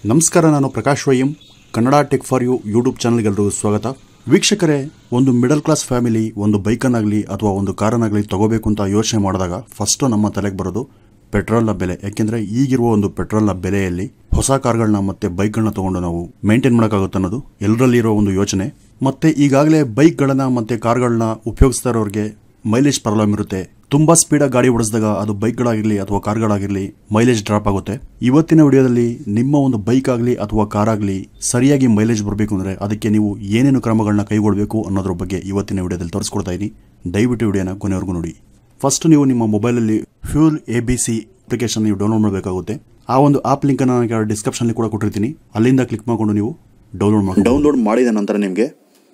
ನಮಸ್ಕಾರ ನಾನು Prakash YM Kannada tech for you YouTube ಚಾನಲ್ಗೆಲ್ಲರಿಗೂ ಸ್ವಾಗತ ವೀಕ್ಷಕರೇ ಒಂದು ಮಿಡಲ್ ಕ್ಲಾಸ್ ಫ್ಯಾಮಿಲಿ ಒಂದು ಬೈಕನ್ನಾಗಲಿ ಅಥವಾ ಒಂದು ಕಾರನ್ನಾಗಲಿ ತಗೋಬೇಕು ಅಂತ ಯೋಚನೆ ಮಾಡಿದಾಗ ಫಸ್ಟು ನಮ್ಮ ತಲೆಗೆ ಬರೋದು ಪೆಟ್ರೋಲ್ನ ಬೆಲೆ ಯಾಕೆಂದರೆ ಈಗಿರುವ ಒಂದು ಪೆಟ್ರೋಲ್ನ ಬೆಲೆಯಲ್ಲಿ ಹೊಸ ಕಾರ್ಗಳನ್ನ ಮತ್ತೆ ಬೈಕ್ಗಳನ್ನ ತಗೊಂಡು ನಾವು ಮೇಂಟೈನ್ ಮಾಡೋಕ್ಕಾಗುತ್ತೆ ಅನ್ನೋದು ಎಲ್ಲರಲ್ಲಿರೋ ಒಂದು ಯೋಚನೆ ಮತ್ತೆ ಈಗಾಗಲೇ ಬೈಕ್ಗಳನ್ನ ಮತ್ತೆ ಕಾರ್ಗಳನ್ನ ಉಪಯೋಗಿಸ್ತಾ ಇರೋರಿಗೆ ಮೈಲೇಜ್ ಪ್ರಾಬ್ಲಮ್ ಇರುತ್ತೆ ತುಂಬಾ ಸ್ಪೀಡಾಗಿ ಗಾಡಿ ಓಡಿಸಿದಾಗ ಅದು ಬೈಕ್ಗಳಾಗಿರಲಿ ಅಥವಾ ಕಾರ್ಗಳಾಗಿರಲಿ ಮೈಲೇಜ್ ಡ್ರಾಪ್ ಆಗುತ್ತೆ ಇವತ್ತಿನ ವಿಡಿಯೋದಲ್ಲಿ ನಿಮ್ಮ ಒಂದು ಬೈಕ್ ಆಗಲಿ ಅಥವಾ ಕಾರ್ ಆಗಲಿ ಸರಿಯಾಗಿ ಮೈಲೇಜ್ ಬರಬೇಕು ಅಂದರೆ ಅದಕ್ಕೆ ನೀವು ಏನೇನು ಕ್ರಮಗಳನ್ನ ಕೈಗೊಳ್ಳಬೇಕು ಅನ್ನೋದ್ರ ಬಗ್ಗೆ ಇವತ್ತಿನ ವಿಡಿಯೋದಲ್ಲಿ ತೋರಿಸ್ಕೊಡ್ತಾ ಇದ್ದೀನಿ ದಯವಿಟ್ಟು ವಿಡಿಯೋನ ಕೊನೆವರೆಗೂ ನೋಡಿ ಫಸ್ಟ್ ನೀವು ನಿಮ್ಮ ಮೊಬೈಲಲ್ಲಿ fuel A B C application ನೀವು ಡೌನ್ಲೋಡ್ ಮಾಡಬೇಕಾಗುತ್ತೆ ಆ ಒಂದು ಆಪ್ ಲಿಂಕ್ ನಾನು ಡಿಸ್ಕ್ರಿಪ್ಷನ್ಲಿ ಕೂಡ ಕೊಟ್ಟಿರ್ತೀನಿ ಅಲ್ಲಿಂದ ಕ್ಲಿಕ್ ಮಾಡಿಕೊಂಡು ನೀವು ಡೌನ್ಲೋಡ್ ಮಾಡಿ ಡೌನ್ಲೋಡ್ ಮಾಡಿದ ನಂತರ ನಿಮಗೆ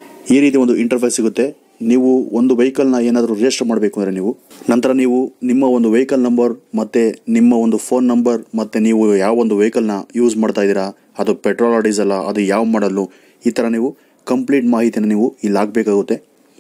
ಈ ರೀತಿ ಒಂದು ಇಂಟರ್ಫೇಸ್ ಸಿಗುತ್ತೆ ನೀವು ಒಂದು ವೆಹಿಕಲ್ನ ಏನಾದರೂ ರಿಜಿಸ್ಟರ್ ಮಾಡಬೇಕು ಅಂದರೆ ನೀವು ನಂತರ ನೀವು ನಿಮ್ಮ ಒಂದು ವೆಹಿಕಲ್ ನಂಬರ್ ಮತ್ತು ನಿಮ್ಮ ಒಂದು ಫೋನ್ ನಂಬರ್ ಮತ್ತು ನೀವು ಯಾವ ಒಂದು ವೆಹಿಕಲ್ನ ಯೂಸ್ ಮಾಡ್ತಾ ಇದ್ದೀರಾ ಅದು ಪೆಟ್ರೋಲ್ ಡೀಸೆಲ್ಲ ಅದು ಯಾವ ಮಾಡಲು ಈ ಥರ ನೀವು ಕಂಪ್ಲೀಟ್ ಮಾಹಿತಿನ ನೀವು ಇಲ್ಲಿ ಹಾಕಬೇಕಾಗುತ್ತೆ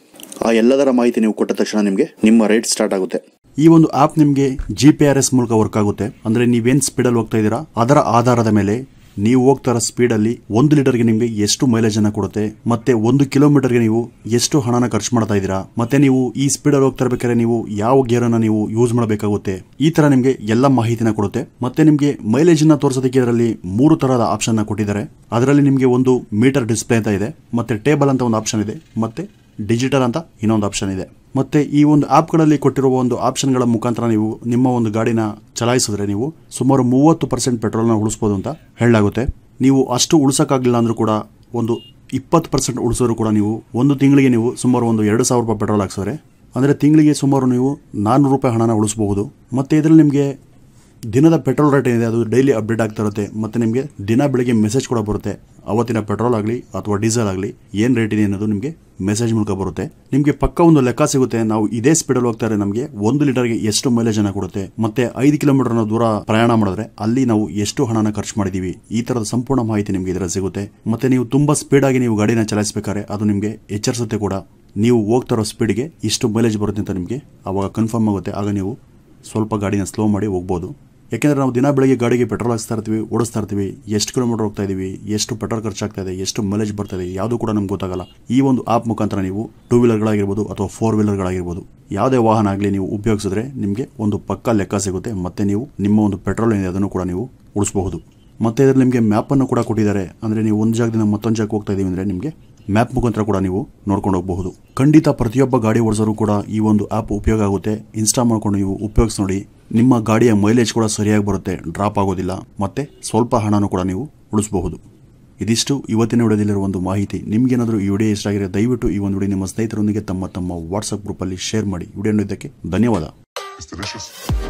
ಆ ಎಲ್ಲದರ ಮಾಹಿತಿ ನೀವು ಕೊಟ್ಟ ತಕ್ಷಣ ನಿಮಗೆ ನಿಮ್ಮ ರೇಟ್ ಸ್ಟಾರ್ಟ್ ಆಗುತ್ತೆ ಈ ಒಂದು ಆಪ್ ನಿಮಗೆ ಜಿ ಪಿ ಆರ್ ಎಸ್ ಮೂಲಕ ವರ್ಕ್ ಆಗುತ್ತೆ ಅಂದ್ರೆ ನೀವೇನ್ ಸ್ಪೀಡಲ್ಲಿ ಹೋಗ್ತಾ ಇದ್ದೀರಾ ಅದರ ಆಧಾರದ ಮೇಲೆ ನೀವು ಹೋಗ್ತಾ ಇರೋ ಸ್ಪೀಡಲ್ಲಿ ಒಂದು ಲೀಟರ್ಗೆ ನಿಮಗೆ ಎಷ್ಟು ಮೈಲೇಜ್ ಅನ್ನ ಕೊಡುತ್ತೆ ಮತ್ತೆ ಒಂದು ಕಿಲೋಮೀಟರ್ಗೆ ನೀವು ಎಷ್ಟು ಹಣನ ಖರ್ಚು ಮಾಡ್ತಾ ಇದ್ದೀರಾ ಮತ್ತೆ ನೀವು ಈ ಸ್ಪೀಡಲ್ಲಿ ಹೋಗ್ತಾ ಇರ್ಬೇಕಾದ್ರೆ ನೀವು ಯಾವ ಗೇರ್ ಅನ್ನ ನೀವು ಯೂಸ್ ಮಾಡಬೇಕಾಗುತ್ತೆ ಈ ತರ ನಿಮಗೆ ಎಲ್ಲ ಮಾಹಿತಿನ ಕೊಡುತ್ತೆ ಮತ್ತೆ ನಿಮಗೆ ಮೈಲೇಜ್ ನ ತೋರಿಸೋದಕ್ಕೆ ಇದರಲ್ಲಿ ಮೂರು ತರಹದ ಆಪ್ಷನ್ ನ ಕೊಟ್ಟಿದ್ದಾರೆ ಅದರಲ್ಲಿ ನಿಮಗೆ ಒಂದು ಮೀಟರ್ ಡಿಸ್ಪ್ಲೇ ಅಂತ ಇದೆ ಮತ್ತೆ ಟೇಬಲ್ ಅಂತ ಒಂದು ಆಪ್ಷನ್ ಇದೆ ಮತ್ತೆ ಡಿಜಿಟಲ್ ಅಂತ ಇನ್ನೊಂದು ಆಪ್ಷನ್ ಇದೆ ಮತ್ತೆ ಈ ಒಂದು ಆಪ್ಗಳಲ್ಲಿ ಕೊಟ್ಟಿರುವ ಒಂದು ಆಪ್ಷನ್ಗಳ ಮುಖಾಂತರ ನೀವು ನಿಮ್ಮ ಒಂದು ಗಾಡಿನ ಚಲಾಯಿಸಿದ್ರೆ ನೀವು ಸುಮಾರು ಮೂವತ್ತು ಪರ್ಸೆಂಟ್ ಪೆಟ್ರೋಲ್ನ ಉಳಿಸ್ಬೋದು ಅಂತ ಹೇಳಲಾಗುತ್ತೆ ನೀವು ಅಷ್ಟು ಉಳಿಸೋಕ್ಕಾಗಲಿಲ್ಲ ಅಂದರೂ ಕೂಡ ಒಂದು ಇಪ್ಪತ್ತು ಪರ್ಸೆಂಟ್ ಉಳಿಸೋರು ಕೂಡ ನೀವು ಒಂದು ತಿಂಗಳಿಗೆ ನೀವು ಸುಮಾರು ಒಂದು ಎರಡು ಸಾವಿರ ರೂಪಾಯಿ ಪೆಟ್ರೋಲ್ ಹಾಕ್ಸಿದ್ರೆ ಅಂದರೆ ತಿಂಗಳಿಗೆ ಸುಮಾರು ನೀವು ನಾನ್ನೂರು ರೂಪಾಯಿ ಹಣನ ಉಳಿಸಬಹುದು ಮತ್ತು ಇದರಲ್ಲಿ ನಿಮಗೆ ದಿನದ ಪೆಟ್ರೋಲ್ ರೇಟ್ ಏನಿದೆ ಅದು ಡೈಲಿ ಅಪ್ಡೇಟ್ ಆಗ್ತಾ ಇರುತ್ತೆ ಮತ್ತು ನಿಮಗೆ ದಿನ ಬೆಳಗ್ಗೆ ಮೆಸೇಜ್ ಕೂಡ ಬರುತ್ತೆ ಅವತ್ತಿನ ಪೆಟ್ರೋಲ್ ಆಗಲಿ ಅಥವಾ ಡೀಸೆಲ್ ಆಗಲಿ ಏನು ರೇಟ್ ಇದೆ ಅನ್ನೋದು ನಿಮಗೆ ಮೆಸೇಜ್ ಮೂಲಕ ಬರುತ್ತೆ ನಿಮಗೆ ಪಕ್ಕ ಒಂದು ಲೆಕ್ಕ ಸಿಗುತ್ತೆ ನಾವು ಇದೇ ಸ್ಪೀಡಲ್ಲಿ ಹೋಗ್ತಾರೆ ನಮಗೆ ಒಂದು ಲೀಟರ್ಗೆ ಎಷ್ಟು ಮೈಲೇಜ್ ಅನ್ನ ಕೊಡುತ್ತೆ ಮತ್ತೆ ಐದು ಕಿಲೋಮೀಟರ್ ದೂರ ಪ್ರಯಾಣ ಮಾಡಿದ್ರೆ ಅಲ್ಲಿ ನಾವು ಎಷ್ಟು ಹಣನ ಖರ್ಚು ಮಾಡಿದೀವಿ ಈ ತರದ ಸಂಪೂರ್ಣ ಮಾಹಿತಿ ನಿಮಗೆ ಇದರಲ್ಲಿ ಸಿಗುತ್ತೆ ಮತ್ತೆ ನೀವು ತುಂಬಾ ಸ್ಪೀಡ್ ಆಗಿ ನೀವು ಗಾಡಿನ ಚಲಾಯಿಸಬೇಕಾದ್ರೆ ಅದು ನಿಮಗೆ ಎಚ್ಚರಿಸುತ್ತೆ ಕೂಡ ನೀವು ಹೋಗ್ತಾ ಇರೋ ಸ್ಪೀಡ್ಗೆ ಇಷ್ಟು ಮೈಲೇಜ್ ಬರುತ್ತೆ ಅಂತ ನಿಮಗೆ ಅವಾಗ ಕನ್ಫರ್ಮ್ ಆಗುತ್ತೆ ಆಗ ನೀವು ಸ್ವಲ್ಪ ಗಾಡಿನ ಸ್ಲೋ ಮಾಡಿ ಹೋಗ್ಬೋದು ಯಾಕೆಂದ್ರೆ ನಾವು ದಿನ ಬೆಳಗ್ಗೆ ಗಾಡಿಗೆ ಪೆಟ್ರೋಲ್ ಹಾಕ್ಸ್ತಾ ಇರ್ತೀವಿ ಓಡಿಸ್ತಾ ಇರ್ತೀವಿ ಎಷ್ಟು ಕಿಲೋಮೀಟರ್ ಹೋಗ್ತಾ ಇದೀವಿ ಎಷ್ಟು ಪೆಟ್ರೋಲ್ ಖರ್ಚಾಗ್ತಾ ಇದೆ ಎಷ್ಟು ಮೈಲೇಜ್ ಬರ್ತಾ ಇದೆ ಯಾವುದು ಕೂಡ ನಮ್ಗೆ ಗೊತ್ತಾಗಲ್ಲ ಈ ಒಂದು ಆಪ್ ಮುಖಾಂತರ ನೀವು ಟೂ ವೀಲರ್ಗಳಾಗಿರ್ಬೋದು ಅಥವಾ ಫೋರ್ ವೀಲರ್ಗಳಾಗಿರ್ಬೋದು ಯಾವುದೇ ವಾಹನ ಆಗಲಿ ನೀವು ಉಪಯೋಗಿಸಿದ್ರೆ ನಿಮಗೆ ಒಂದು ಪಕ್ಕ ಲೆಕ್ಕ ಸಿಗುತ್ತೆ ಮತ್ತೆ ನೀವು ನಿಮ್ಮ ಒಂದು ಪೆಟ್ರೋಲ್ ಏನಿದೆ ಅದನ್ನು ಕೂಡ ನೀವು ಉಳಿಸಬಹುದು ಮತ್ತೆ ಇದರಲ್ಲಿ ನಿಮಗೆ ಮ್ಯಾಪನ್ನು ಕೂಡ ಕೊಟ್ಟಿದ್ದಾರೆ ಅಂದರೆ ನೀವು ಒಂದು ಜಾಗದಿಂದ ಮತ್ತೊಂದು ಜಾಗಕ್ಕೆ ಹೋಗ್ತಾ ಇದೀವಿ ಅಂದರೆ ನಿಮಗೆ ಮ್ಯಾಪ್ ಮುಖಾಂತರ ಕೂಡ ನೀವು ನೋಡ್ಕೊಂಡು ಹೋಗಬಹುದು ಖಂಡಿತ ಪ್ರತಿಯೊಬ್ಬ ಗಾಡಿ ಓಡಿಸೋರು ಕೂಡ ಈ ಒಂದು ಆ್ಯಪ್ ಉಪಯೋಗ ಆಗುತ್ತೆ ಇನ್ಸ್ಟಾ ಮಾಡ್ಕೊಂಡು ನೀವು ಉಪಯೋಗಿಸಿ ನೋಡಿ ನಿಮ್ಮ ಗಾಡಿಯ ಮೈಲೇಜ್ ಕೂಡ ಸರಿಯಾಗಿ ಬರುತ್ತೆ ಡ್ರಾಪ್ ಆಗೋದಿಲ್ಲ ಮತ್ತೆ ಸ್ವಲ್ಪ ಹಣನೂ ಕೂಡ ನೀವು ಉಳಿಸಬಹುದು ಇದಿಷ್ಟು ಇವತ್ತಿನ ವಿಡಿಯೋದಲ್ಲಿರುವ ಒಂದು ಮಾಹಿತಿ ನಿಮ್ಗೇನಾದರೂ ಈ ವಿಡಿಯೋ ಇಷ್ಟ ಆಗಿದೆ ದಯವಿಟ್ಟು ಈ ಒಂದು ವಿಡಿಯೋ ನಿಮ್ಮ ಸ್ನೇಹಿತರೊಂದಿಗೆ ತಮ್ಮ ತಮ್ಮ ವಾಟ್ಸಪ್ ಗ್ರೂಪಲ್ಲಿ ಶೇರ್ ಮಾಡಿ ವಿಡಿಯೋ ನೋಡಿದ್ದಕ್ಕೆ ಧನ್ಯವಾದ It's delicious.